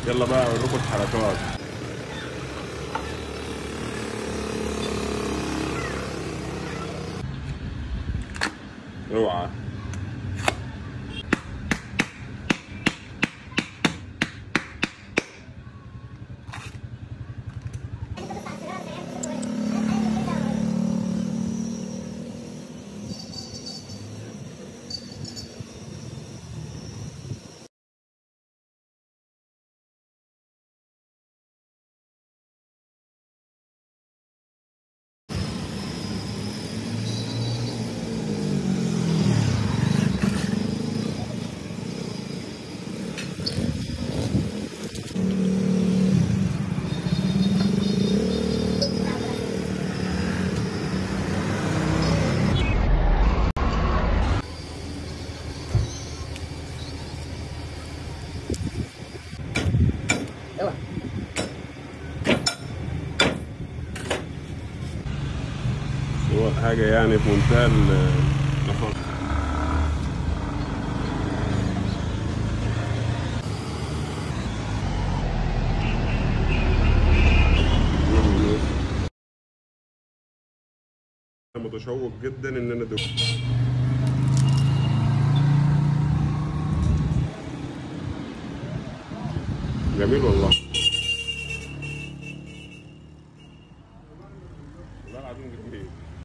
يلا بقى اوريكم الحركات اوعى اوعى هو حاجة يعني في منتهى النفاق متشوق جدا ان انا ادوق جميل والله